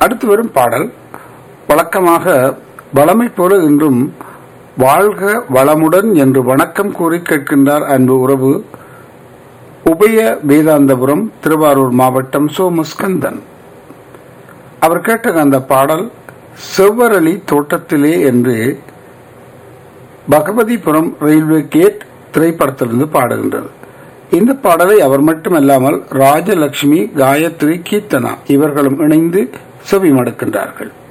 அடுத்து வரும் பாடல் வழக்கமாக வளமை போல இன்றும் வாழ்க வளமுடன் என்று வணக்கம் கூறி கேட்கின்றார் அன்பு உறவு உபய வேதாந்தபுரம் திருவாரூர் மாவட்டம் சோமஸ்கந்தன் அவர் கேட்ட அந்த பாடல் செவ்வரளி தோட்டத்திலே என்று பகவதிபுரம் ரயில்வே கேட் திரைப்படத்திலிருந்து பாடுகின்றது இந்த பாடலை அவர் மட்டுமல்லாமல் ராஜலட்சுமி காயத்ரி கீர்த்தனா இவர்களும் இணைந்து செவி மடுக்கின்றார்கள்